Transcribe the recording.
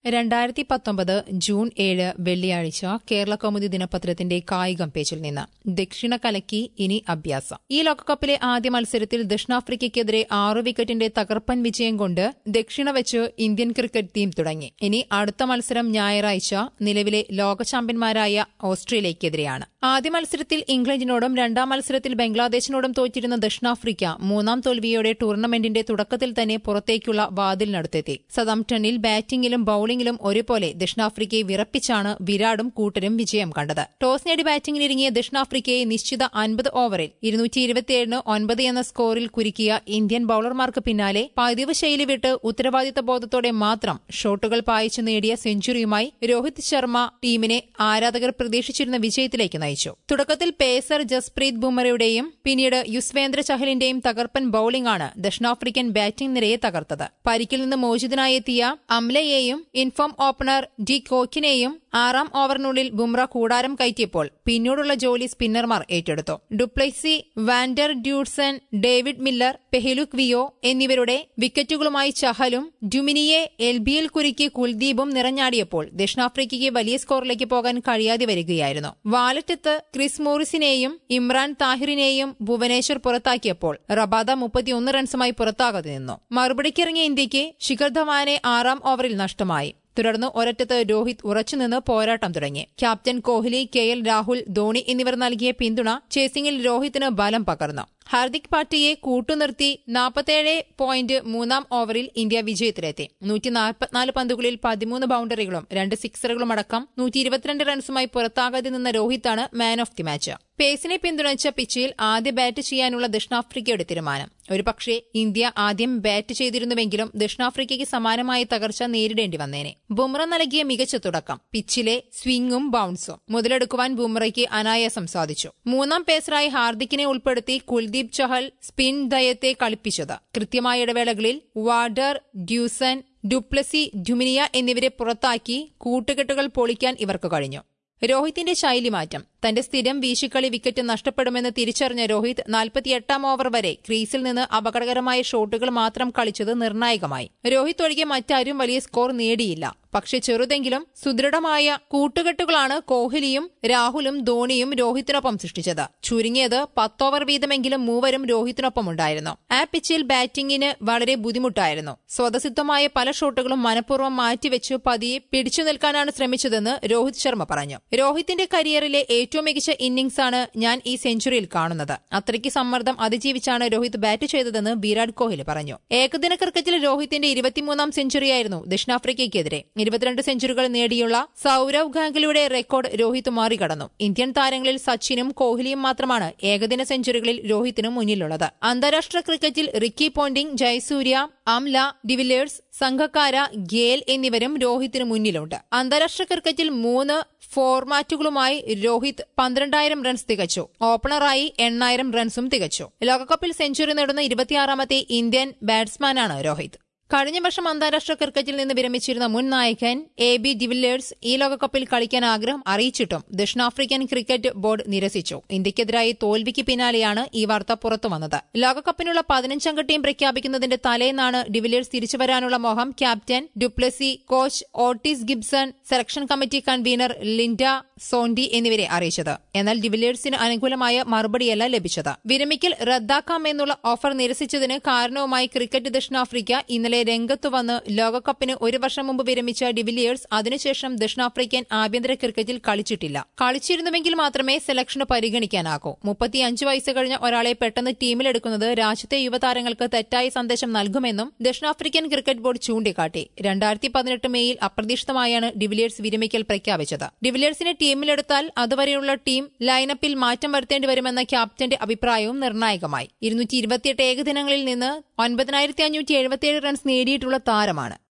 രണ്ടായിരത്തി പത്തൊമ്പത് ജൂൺ ഏഴ് വെള്ളിയാഴ്ച കേരള കൗമുദി ദിനപത്രത്തിന്റെ കായികം പേജിൽ നിന്ന് ദക്ഷിണ കലക്കി ഇനി അഭ്യാസം ഈ ലോകകപ്പിലെ ആദ്യ മത്സരത്തിൽ ദക്ഷിണാഫ്രിക്കയ്ക്കെതിരെ ആറു വിക്കറ്റിന്റെ തകർപ്പൻ വിജയം കൊണ്ട് ദക്ഷിണ വെച്ച് ഇന്ത്യൻ ക്രിക്കറ്റ് ടീം തുടങ്ങി ഇനി അടുത്ത മത്സരം ഞായറാഴ്ച നിലവിലെ ലോക ചാമ്പ്യന്മാരായ ഓസ്ട്രേലിയയ്ക്കെതിരെയാണ് ആദ്യ മത്സരത്തിൽ ഇംഗ്ലണ്ടിനോടും രണ്ടാം മത്സരത്തിൽ ബംഗ്ലാദേശിനോടും തോറ്റിരുന്ന ദക്ഷിണാഫ്രിക്ക മൂന്നാം തോൽവിയോടെ ടൂർണമെന്റിന്റെ തുടക്കത്തിൽ തന്നെ പുറത്തേക്കുള്ള വാതിലിനടുത്തെത്തി സദംപ്ടണിൽ ബാറ്റിംഗിലും ബൌളിംഗിലും ഒരുപോലെ ദക്ഷിണാഫ്രിക്കയെ വിറപ്പിച്ചാണ് വിരാടും കൂട്ടരും വിജയം കണ്ടത് ടോസ് നേടി ബാറ്റിംഗിനിറങ്ങിയ ദക്ഷിണാഫ്രിക്കയെ നിശ്ചിത അൻപത് ഓവറിൽ ഇരുന്നൂറ്റി ഇരുപത്തിയേഴിന് ഒൻപത് എന്ന സ്കോറിൽ കുരുക്കിയ ഇന്ത്യൻ ബൌളർമാർക്ക് പിന്നാലെ പതിവ് ശൈലി വിട്ട് ഉത്തരവാദിത്ത ബോധത്തോടെ മാത്രം ഷോട്ടുകൾ പായിച്ചു നേടിയ സെഞ്ചുറിയുമായി രോഹിത് ശർമ്മ ടീമിനെ ആരാധകർ പ്രതീക്ഷിച്ചിരുന്ന വിജയത്തിലേക്ക് നയിച്ചു തുടക്കത്തിൽ പേസർ ജസ്പ്രീത് ബുമറയുടെയും പിന്നീട് യുസ്വേന്ദ്ര ചഹലിന്റെയും തകർപ്പൻ ബൌളിംഗാണ് ദക്ഷിണാഫ്രിക്കൻ ബാറ്റിംഗ് നിരയെ തകർത്തത് പരിക്കിൽ നിന്ന് മോചിതനായെത്തിയ അംലയെയും ഇൻഫോം ഓപ്പണർ ഡി കോക്കിനെയും ആറാം ഓവറിനുള്ളിൽ ബുംറ കൂടാരം കയറ്റിയപ്പോൾ പിന്നീടുള്ള ജോലി സ്പിന്നർമാർ ഏറ്റെടുത്തു du Plessis van der Dussen David Miller Phehlukwayo എന്നിവരുടെ വിക്കറ്റുകളുമായി ചഹലും ഡ്യുമിനിയെ എൽബിയിൽ കുരുക്കി കുൽദീപും നിറഞ്ഞാടിയപ്പോൾ ദക്ഷിണാഫ്രിക്കയ്ക്ക് വലിയ സ്കോറിലേക്ക് പോകാൻ കഴിയാതെ വരികയായിരുന്നു വാലറ്റത്ത് ക്രിസ് മോറിസിനെയും ഇമ്രാൻ താഹിറിനെയും ഭുവനേശ്വർ പുറത്താക്കിയപ്പോൾ റബാദ മുപ്പത്തിയൊന്ന് റൺസുമായി പുറത്താകാതെ നിന്നു മറുപടിക്കിറങ്ങിയ ഇന്ത്യയ്ക്ക് ശിഖർ ധവാനെ ആറാം ഓവറിൽ നഷ്ടമായി തുടർന്ന് ഒരറ്റത്ത് രോഹിത് ഉറച്ചുനിന്ന് പോരാട്ടം തുടങ്ങി captain Kohli K L Rahul Dhoni എന്നിവർ നൽകിയ പിന്തുണ ചേസിംഗിൽ രോഹിത്തിന് ബലം പകർന്നു ഹാർദിക് പാട്ടിയെ കൂട്ടുനിർത്തി നാൽപ്പത്തേഴ് പോയിന്റ് മൂന്നാം ഓവറിൽ ഇന്ത്യ വിജയത്തിലെത്തി നൂറ്റി നാൽപ്പത്തിനാല് പന്തുകളിൽ പതിമൂന്ന് ബൌണ്ടറികളും രണ്ട് സിക്സറുകളും അടക്കം നൂറ്റി ഇരുപത്തിരണ്ട് റൺസുമായി പുറത്താകാതെ നിന്ന രോഹിത്താണ് മാൻ ഓഫ് ദി മാച്ച് പേസിനെ പിന്തുണച്ച പിച്ചിൽ ആദ്യ ബാറ്റ് ചെയ്യാനുള്ള ദക്ഷിണാഫ്രിക്കയുടെ തീരുമാനം ഒരുപക്ഷെ ഇന്ത്യ ആദ്യം ബാറ്റ് ചെയ്തിരുന്നുവെങ്കിലും ദക്ഷിണാഫ്രിക്കയ്ക്ക് സമാനമായ തകർച്ച നേരിടേണ്ടി വന്നേനെ ബുംറ നൽകിയ മികച്ച തുടക്കം പിച്ചിലെ സ്വിംഗും ബൌൺസും മുതലെടുക്കുവാൻ ബുംറയ്ക്ക് അനായാസം സാധിച്ചു മൂന്നാം പേസറായി ഹാർദിക്കിനെ ഉൾപ്പെടുത്തി കുൽദീപ് ചഹൽ സ്പിൻ ദയത്തെ കളിപ്പിച്ചത് കൃത്യമായ ഇടവേളകളിൽ വാർഡർ ഡ്യൂസൺ ഡുപ്ലസി ഡ്യുമിനിയ എന്നിവരെ പുറത്താക്കി കൂട്ടുകെട്ടുകൾ പൊളിക്കാൻ ഇവർക്ക് കഴിഞ്ഞു രോഹിത്തിന്റെ ശൈലി മാറ്റം തന്റെ സ്ഥിരം വീശിക്കളി വിക്കറ്റ് നഷ്ടപ്പെടുമെന്ന് തിരിച്ചറിഞ്ഞ രോഹിത് നാൽപ്പത്തിയെട്ടാം ഓവർ വരെ ക്രീസിൽ നിന്ന് അപകടകരമായ ഷോട്ടുകൾ മാത്രം കളിച്ചത് നിർണായകമായി രോഹിത് ഒഴികെ മറ്റാരും വലിയ സ്കോർ നേടിയില്ല പക്ഷെ ചെറുതെങ്കിലും സുദൃഢമായ കൂട്ടുകെട്ടുകളാണ് കോഹ്ലിയും രാഹുലും ധോണിയും രോഹിത്തിനൊപ്പം സൃഷ്ടിച്ചത് ചുരുങ്ങിയത് പത്തോവർ വീതമെങ്കിലും മൂവരും രോഹിത്തിനൊപ്പമുണ്ടായിരുന്നു ആ പിച്ചിൽ ബാറ്റിംഗിന് വളരെ ബുദ്ധിമുട്ടായിരുന്നു സ്വതസിദ്ധമായ പല ഷോട്ടുകളും മനഃപൂർവ്വം മാറ്റിവെച്ച് പതിയെ പിടിച്ചു നിൽക്കാനാണ് ശ്രമിച്ചതെന്ന് രോഹിത് ശർമ്മ പറഞ്ഞു രോഹിത്തിന്റെ കരിയറിലെ ഏറ്റവും മികച്ച ഇന്നിംഗ്സാണ് ഞാൻ ഈ സെഞ്ചുറിയിൽ കാണുന്നത് അത്രയ്ക്ക് സമ്മർദ്ദം അതിജീവിച്ചാണ് രോഹിത് ബാറ്റ് ചെയ്തതെന്ന് വിരാട് കോഹ്ലി പറഞ്ഞു ഏകദിന ക്രിക്കറ്റിൽ രോഹിത്തിന്റെ ഇരുപത്തിമൂന്നാം സെഞ്ചുറിയായിരുന്നു ദക്ഷിണാഫ്രിക്കയ്ക്കെതിരെ ഇരുപത്തിരണ്ട് സെഞ്ചുറികൾ നേടിയുള്ള സൌരവ് ഗാംഗുലിയുടെ റെക്കോർഡ് രോഹിത് മറികടന്നു ഇന്ത്യൻ താരങ്ങളിൽ സച്ചിനും കോഹ്ലിയും മാത്രമാണ് ഏകദിന സെഞ്ചുറികളിൽ രോഹിത്തിനും മുന്നിലുള്ളത് അന്താരാഷ്ട്ര ക്രിക്കറ്റിൽ Ricky Ponting Jayasuriya Amla de Villiers Sangakkara Gayle എന്നിവരും രോഹിത്തിന് മുന്നിലുണ്ട് അന്താരാഷ്ട്ര ക്രിക്കറ്റിൽ മൂന്ന് ഫോർമാറ്റുകളുമായി രോഹിത് പന്ത്രണ്ടായിരം റൺസ് തികച്ചു ഓപ്പണറായി എണ്ണായിരം റൺസും തികച്ചു ലോകകപ്പിൽ സെഞ്ചുറി നേടുന്ന ഇരുപത്തിയാറാമത്തെ ഇന്ത്യൻ ബാറ്റ്സ്മാനാണ് രോഹിത് കഴിഞ്ഞ വർഷം അന്താരാഷ്ട്ര ക്രിക്കറ്റിൽ നിന്ന് വിരമിച്ചിരുന്ന മുൻ നായകൻ എ ബി ഡിവില്ലേഴ്സ് ഈ ലോകകപ്പിൽ കളിക്കാൻ ആഗ്രഹം അറിയിച്ചിട്ടും ദക്ഷിണാഫ്രിക്കൻ ക്രിക്കറ്റ് ബോർഡ് നിരസിച്ചു ഇന്ത്യക്കെതിരായ തോൽവിക്ക് പിന്നാലെയാണ് ഈ വാർത്ത പുറത്തുവന്നത് ലോകകപ്പിനുള്ള പതിനഞ്ചംഗ ടീം പ്രഖ്യാപിക്കുന്നതിന്റെ തലേന്നാണ് ഡിവില്ലേഴ്സ് തിരിച്ചുവരാനുള്ള മോഹം captain du Plessis coach Ottis Gibson selection committee convener Linda Zondi എന്നിവരെ അറിയിച്ചത് എന്നാൽ ഡിവില്ലേഴ്സിന് അനുകൂലമായ മറുപടിയല്ല ലഭിച്ചത് വിരമിക്കൽ റദ്ദാക്കാമെന്നുള്ള ഓഫർ നിരസിച്ചതിന് കാരണവുമായി ക്രിക്കറ്റ് ദക്ഷിണാഫ്രിക്ക ഇന്നലെ രംഗത്തു വന്ന് ലോകകപ്പിന് ഒരു വർഷം മുമ്പ് വിരമിച്ച ഡിവിലിയേഴ്സ് അതിനുശേഷം ദക്ഷിണാഫ്രിക്കൻ ആഭ്യന്തര ക്രിക്കറ്റിൽ കളിച്ചിട്ടില്ല കളിച്ചിരുന്നുവെങ്കിൽ മാത്രമേ സെലക്ഷന് പരിഗണിക്കാനാകൂ മുപ്പത്തിയഞ്ച് വയസ്സ് കഴിഞ്ഞ ഒരാളെ പെട്ടെന്ന് ടീമിലെടുക്കുന്നത് രാജ്യത്തെ യുവതാരങ്ങൾക്ക് തെറ്റായ സന്ദേശം നൽകുമെന്നും ദക്ഷിണാഫ്രിക്കൻ ക്രിക്കറ്റ് ബോർഡ് ചൂണ്ടിക്കാട്ടി രണ്ടായിരത്തി പതിനെട്ട് മെയ്യിൽ അപ്രതീക്ഷിതമായാണ് ഡിവിലിയേഴ്സ് വിരമിക്കൽ പ്രഖ്യാപിച്ചത് ഡിവിലിയേഴ്സിനെ ടീമിലെടുത്താൽ അതുവരെയുള്ള ടീം ലൈനപ്പിൽ മാറ്റം വരുത്തേണ്ടി വരുമെന്ന ക്യാപ്റ്റന്റെ അഭിപ്രായവും നിർണായകമായി ഇരുന്നൂറ്റി ഇരുപത്തിയെട്ട് ഏകദിനങ്ങളിൽ നിന്ന് ഒൻപതിനായിരത്തി അഞ്ഞൂറ്റി എഴുപത്തിയേഴ് റൺസ് നേടിയിട്ടുള്ള താരമാണ്